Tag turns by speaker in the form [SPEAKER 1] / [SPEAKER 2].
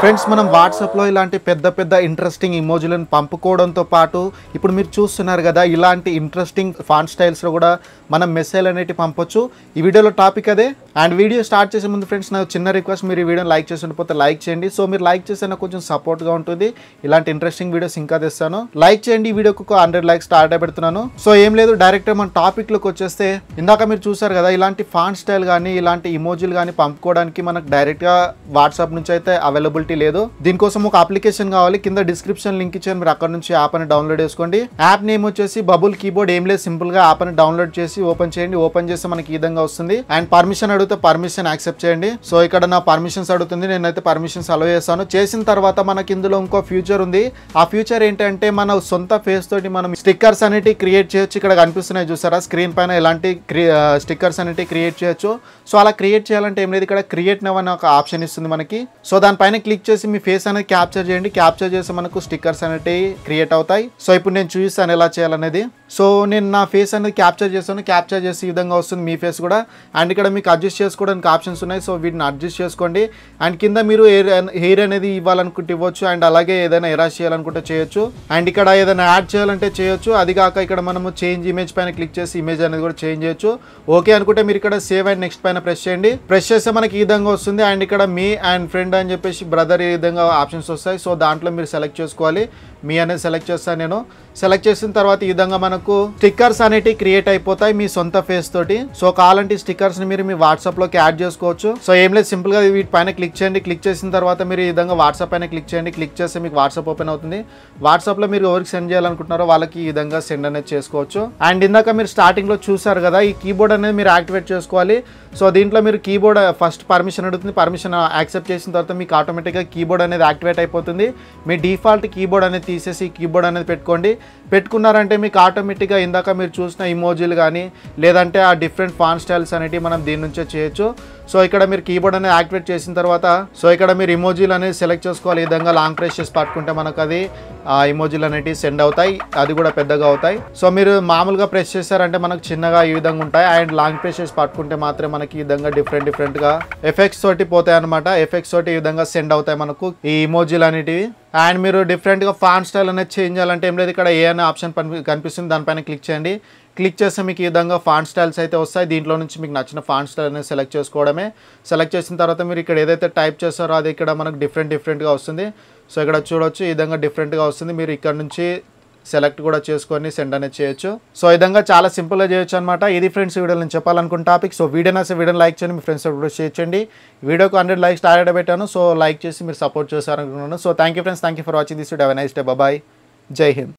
[SPEAKER 1] friends మనం వాట్సాప్లో ఇలాంటి పెద్ద పెద్ద ఇంట్రెస్టింగ్ ఇమోజీలను పంపుకోవడంతో పాటు ఇప్పుడు మీరు చూస్తున్నారు కదా ఇలాంటి ఇంట్రెస్టింగ్ ఫాంట్ స్టైల్స్లో కూడా మనం మెసేజ్ అనేవి పంపొచ్చు ఈ వీడియోలో టాపిక్ అదే అండ్ వీడియో స్టార్ట్ చేసే ముందు ఫ్రెండ్స్ నాకు చిన్న రిక్వెస్ట్ మీరు ఈ వీడియోని లైక్ చేసి ఉండిపోతే లైక్ చేయండి సో మీరు లైక్ చేస్తే నాకు కొంచెం సపోర్ట్గా ఉంటుంది ఇలాంటి ఇంట్రెస్టింగ్ వీడియోస్ ఇంకా తెస్తాను లైక్ చేయండి ఈ వీడియోకి ఒక హండ్రెడ్ లైక్స్ స్టార్ట్ పెడుతున్నాను సో ఏం లేదు డైరెక్ట్ మన టాపిక్లోకి వచ్చేస్తే ఇందాక మీరు చూసారు కదా ఇలాంటి ఫాంట్ స్టైల్ కానీ ఇలాంటి ఇమోజీలు కానీ పంపుకోవడానికి మనకు డైరెక్ట్గా వాట్సాప్ నుంచి అయితే అవైలబిలిటీ లేదు దీనికోసం ఒక అప్లికేషన్ కావాలి కింద డిస్క్రిప్షన్ లింక్ ఇచ్చాను మీరు అక్కడ నుంచి యాప్ అని డౌన్లోడ్ చేసుకోండి యాప్ నేమ్ వచ్చేసి బబుల్ కీబోర్డ్ ఏం లేదు సింపుల్ గా యాప్ అని డౌన్లోడ్ చేసి ఓపెన్ చేయండి ఓపెన్ చేస్తే మనకి ఈ విధంగా వస్తుంది అండ్ పర్మిషన్ అడిగితే పర్మిషన్ యాక్సెప్ట్ చేయండి సో ఇక్కడ నా పర్మిషన్స్ అడుగుతుంది నేనైతే పర్మిషన్స్ అలో చేస్తాను చేసిన తర్వాత మనకి ఇందులో ఇంకో ఫ్యూచర్ ఉంది ఆ ఫ్యూచర్ ఏంటంటే మన సొంత ఫేస్ తోటి మనం స్టిక్కర్స్ అనేవి క్రియేట్ చేయొచ్చు ఇక్కడ కనిపిస్తున్నాయి చూసారా స్క్రీన్ పైన ఎలాంటి స్టిక్కర్స్ అనేవి క్రియేట్ చేయొచ్చు సో అలా క్రియేట్ చేయాలంటే ఏం లేదు ఇక్కడ క్రియేట్ నవ్ అనే ఒక ఆప్షన్ ఇస్తుంది మనకి సో దానిపైన క్లిక్ చేసి మీ ఫేస్ అనేది క్యాప్చర్ చేయండి క్యాప్చర్ చేసి మనకు స్టిక్కర్స్ అనేవి క్రియేట్ అవుతాయి సో ఇప్పుడు నేను చూపిస్తాను ఎలా చేయాలనేది సో నేను నా ఫేస్ అనేది క్యాప్చర్ చేస్తాను క్యాప్చర్ చేసి ఈ విధంగా వస్తుంది మీ ఫేస్ కూడా అండ్ ఇక్కడ మీకు అడ్జస్ట్ చేసుకోవడానికి ఆప్షన్స్ ఉన్నాయి సో వీటిని అడ్జస్ట్ చేసుకోండి అండ్ కింద మీరు హెయిర్ హెయిర్ అనేది ఇవ్వాలనుకుంటే ఇవ్వచ్చు అండ్ అలాగే ఏదైనా ఎరాస్ చేయాలనుకుంటే చేయొచ్చు అండ్ ఇక్కడ ఏదైనా యాడ్ చేయాలంటే చేయొచ్చు అది కాక ఇక్కడ మనము చేంజ్ ఇమేజ్ పైన క్లిక్ చేసి ఇమేజ్ అనేది కూడా చేంజ్ చేయొచ్చు ఓకే అనుకుంటే మీరు ఇక్కడ సేవ్ అండ్ నెక్స్ట్ పైన ప్రెస్ చేయండి ప్రెస్ చేస్తే మనకి ఈ విధంగా వస్తుంది అండ్ ఇక్కడ మీ అండ్ ఫ్రెండ్ అని చెప్పేసి బ్రదర్ ఈ విధంగా ఆప్షన్స్ వస్తాయి సో దాంట్లో మీరు సెలెక్ట్ చేసుకోవాలి మీ అనేది సెలెక్ట్ చేస్తాను నేను సెలెక్ట్ చేసిన తర్వాత ఈ విధంగా మనకు స్టిక్కర్స్ అనేటివి క్రియేట్ అయిపోతాయి మీ సొంత ఫేస్ తోటి సో కావాలంటే స్టిక్కర్స్ ని మీరు మీ వాట్సాప్ లోకి యాడ్ చేసుకోవచ్చు సో ఏం లేదు సింపుల్ గా వీటి పైన క్లిక్ చేయండి క్లిక్ చేసిన తర్వాత మీరు ఈ విధంగా వాట్సాప్ పైన క్లిక్ చేయండి క్లిక్ చేస్తే మీకు వాట్సాప్ ఓపెన్ అవుతుంది వాట్సాప్ లో మీరు ఎవరికి సెండ్ చేయాలనుకుంటున్నారో వాళ్ళకి ఈ విధంగా సెండ్ అనేది చేసుకోవచ్చు అండ్ ఇందాక మీరు స్టార్టింగ్ లో చూసారు కదా ఈ కీబోర్డ్ అనేది మీరు యాక్టివేట్ చేసుకోవాలి సో దీంట్లో మీరు కీబోర్డ్ ఫస్ట్ పర్మిషన్ అడుగుతుంది పర్మిషన్ యాక్సెప్ట్ చేసిన తర్వాత మీకు ఆటోమేటిక్గా కీబోర్డ్ అనేది యాక్టివేట్ అయిపోతుంది మీ డిఫాల్ట్ కీబోర్డ్ అనేది తీసేసి కీబోర్డ్ అనేది పెట్టుకోండి పెట్టుకున్నారంటే మీకు ఆటోమేటిక్గా ఇందాక మీరు చూసిన ఇమోజీలు కానీ లేదంటే ఆ డిఫరెంట్ ఫాన్ స్టైల్స్ అనేవి మనం దీని నుంచే చేయొచ్చు సో ఇక్కడ మీరు కీబోర్డ్ అనేది యాక్టివేట్ చేసిన తర్వాత సో ఇక్కడ మీరు ఇమోజీలు అనేది సెలెక్ట్ చేసుకోవాలి ఈ విధంగా లాంగ్ ప్రెస్ చేసి పట్టుకుంటే మనకు అది ఆ ఇమోజీలు అనేవి సెండ్ అవుతాయి అది కూడా పెద్దగా అవుతాయి సో మీరు మామూలుగా ప్రెస్ చేశారంటే మనకు చిన్నగా ఈ విధంగా ఉంటాయి అండ్ లాంగ్ ప్రెస్ చేసి పట్టుకుంటే మాత్రం మనకి ఈ విధంగా డిఫరెంట్ డిఫరెంట్గా ఎఫెక్ట్స్ తోటి పోతాయి అనమాట ఎఫెక్ట్స్ తోటి ఈ విధంగా సెండ్ అవుతాయి మనకు ఈ ఇమోజీలు అనేటివి అండ్ మీరు డిఫరెంట్గా ఫాన్ స్టైల్ అనేది చేంజ్ చేయాలంటే ఏం లేదు ఇక్కడ ఏ అనే ఆప్షన్ కనిపిస్తుంది దానిపైన క్లిక్ చేయండి క్లిక్ చేస్తే మీకు ఈ విధంగా ఫాంట్ స్టైల్స్ అయితే వస్తాయి దీంట్లో నుంచి మీకు నచ్చిన ఫాంట్ స్టైల్ అనేది సెలెక్ట్ చేసుకోవడమే సెలెక్ట్ చేసిన తర్వాత మీరు ఇక్కడ ఏదైతే టైప్ చేస్తారో అది ఇక్కడ మనకు డిఫరెంట్ డిఫరెంట్గా వస్తుంది సో ఇక్కడ చూడొచ్చు ఈ విధంగా డిఫరెంట్గా వస్తుంది మీరు ఇక్కడ నుంచి సెలెక్ట్ కూడా చేసుకొని సెండ్ అనేది చేయొచ్చు సో ఈ విధంగా చాలా సింపుల్గా చేయొచ్చు అనమాట ఇది ఫ్రెండ్స్ వీడియో నేను చెప్పాలనుకున్న టాపిక్ సో వీడియో నచ్చే వీడియోని లైక్ చేయండి మీ ఫ్రెండ్స్ కూడా షేర్ చేయండి వీడియోకి హండ్రెడ్ లైక్స్ టార్గెట్ పెట్టాను సో లైక్ చేసి మీరు సపోర్ట్ చేశారనుకున్నాను so thank you friends thank you for watching this video nice day bye జై హింద్